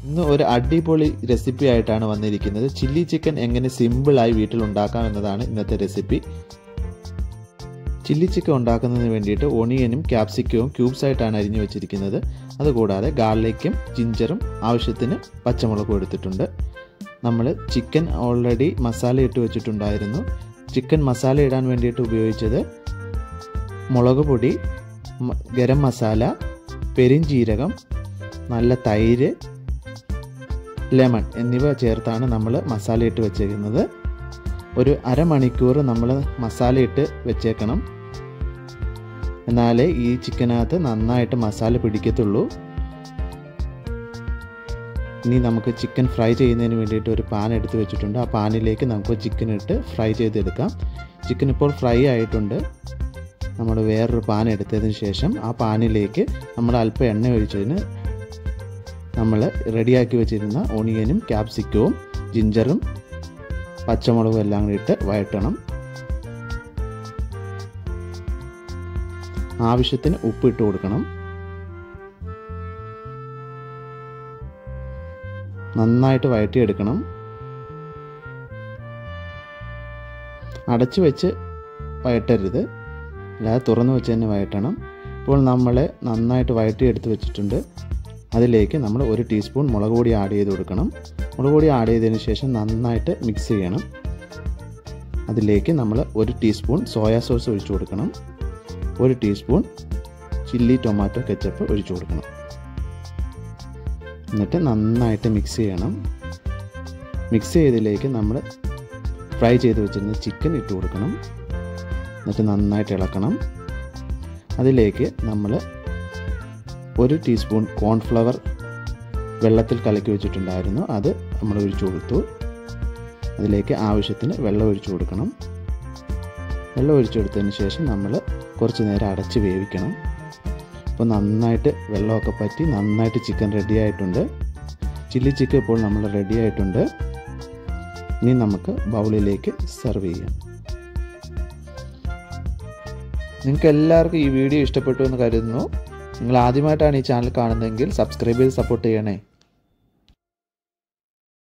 ഇന്ന് ഒരു അടിപൊളി റെസിപ്പി ആയിട്ടാണ് വന്നിരിക്കുന്നത് ചില്ലി ചിക്കൻ എങ്ങനെ സിമ്പിളായി വീട്ടിൽ ഉണ്ടാക്കാം എന്നതാണ് ഇന്നത്തെ റെസിപ്പി ചില്ലി ചിക്കൻ ഉണ്ടാക്കുന്നതിന് വേണ്ടിയിട്ട് ഒണിയനും ക്യാപ്സിക്കവും ക്യൂബ്സ് ആയിട്ടാണ് അരിഞ്ഞു വെച്ചിരിക്കുന്നത് അതുകൂടാതെ ഗാർലിക്കും ജിഞ്ചറും ആവശ്യത്തിന് പച്ചമുളകും എടുത്തിട്ടുണ്ട് നമ്മൾ ചിക്കൻ ഓൾറെഡി മസാല ഇട്ട് വെച്ചിട്ടുണ്ടായിരുന്നു ചിക്കൻ മസാല ഇടാൻ വേണ്ടിയിട്ട് ഉപയോഗിച്ചത് മുളക് പൊടി ഗരം മസാല പെരിഞ്ചീരകം നല്ല തൈര് ലെമൺ എന്നിവ ചേർത്താണ് നമ്മൾ മസാല ഇട്ട് വെച്ചേക്കുന്നത് ഒരു അരമണിക്കൂർ നമ്മൾ മസാല ഇട്ട് വെച്ചേക്കണം എന്നാലേ ഈ ചിക്കനകത്ത് നന്നായിട്ട് മസാല പിടിക്കത്തുള്ളൂ ഇനി നമുക്ക് ചിക്കൻ ഫ്രൈ ചെയ്യുന്നതിന് വേണ്ടിയിട്ട് ഒരു പാൻ എടുത്ത് വെച്ചിട്ടുണ്ട് ആ പാനിലേക്ക് നമുക്ക് ചിക്കൻ ഇട്ട് ഫ്രൈ ചെയ്തെടുക്കാം ചിക്കൻ ഇപ്പോൾ ഫ്രൈ ആയിട്ടുണ്ട് നമ്മൾ വേറൊരു പാൻ എടുത്തതിന് ശേഷം ആ പാനിലേക്ക് നമ്മൾ അല്പം എണ്ണ ഒഴിച്ചതിന് നമ്മൾ റെഡിയാക്കി വെച്ചിരുന്ന ഓണിയനും ക്യാപ്സിക്കവും ജിഞ്ചറും പച്ചമുളകും എല്ലാം കൂടി ഇട്ട് വഴറ്റണം ആവശ്യത്തിന് ഉപ്പ് ഇട്ട് കൊടുക്കണം നന്നായിട്ട് വഴറ്റിയെടുക്കണം അടച്ചു വെച്ച് വഴറ്റരുത് അല്ലാതെ തുറന്നു വെച്ച് തന്നെ വഴറ്റണം ഇപ്പോൾ നമ്മൾ നന്നായിട്ട് വഴറ്റിയെടുത്ത് വെച്ചിട്ടുണ്ട് അതിലേക്ക് നമ്മൾ ഒരു ടീസ്പൂൺ മുളക് പൊടി ആഡ് ചെയ്ത് കൊടുക്കണം മുളക് പൊടി ആഡ് ചെയ്തതിന് ശേഷം നന്നായിട്ട് മിക്സ് ചെയ്യണം അതിലേക്ക് നമ്മൾ ഒരു ടീസ്പൂൺ സോയാ സോസ് ഒഴിച്ചു കൊടുക്കണം ഒരു ടീസ്പൂൺ ചില്ലി ടൊമാറ്റോ കെച്ചപ്പ് ഒഴിച്ചു കൊടുക്കണം എന്നിട്ട് നന്നായിട്ട് മിക്സ് ചെയ്യണം മിക്സ് ചെയ്തതിലേക്ക് നമ്മൾ ഫ്രൈ ചെയ്ത് വെച്ചിരുന്ന ചിക്കൻ ഇട്ട് കൊടുക്കണം എന്നിട്ട് നന്നായിട്ട് ഇളക്കണം അതിലേക്ക് നമ്മൾ ഒരു ടീസ്പൂൺ കോൺഫ്ലവർ വെള്ളത്തിൽ കലക്കി വെച്ചിട്ടുണ്ടായിരുന്നു അത് നമ്മൾ ഒഴിച്ചു കൊടുത്തു അതിലേക്ക് ആവശ്യത്തിന് വെള്ളം ഒഴിച്ചു കൊടുക്കണം വെള്ളം ഒഴിച്ചു കൊടുത്തതിന് ശേഷം നമ്മൾ കുറച്ച് നേരം അടച്ച് വേവിക്കണം അപ്പോൾ നന്നായിട്ട് വെള്ളമൊക്കെ പറ്റി നന്നായിട്ട് ചിക്കൻ റെഡി ആയിട്ടുണ്ട് ചില്ലി ചിക്കൻ ഇപ്പോൾ നമ്മൾ റെഡി ആയിട്ടുണ്ട് ഇനി നമുക്ക് ബൗളിലേക്ക് സെർവ് ചെയ്യാം നിങ്ങൾക്ക് എല്ലാവർക്കും ഈ വീഡിയോ ഇഷ്ടപ്പെട്ടു എന്ന് കരുതുന്നു നിങ്ങൾ ആദ്യമായിട്ടാണ് ഈ ചാനൽ കാണുന്നതെങ്കിൽ സബ്സ്ക്രൈബ് ചെയ്ത് സപ്പോർട്ട് ചെയ്യണേ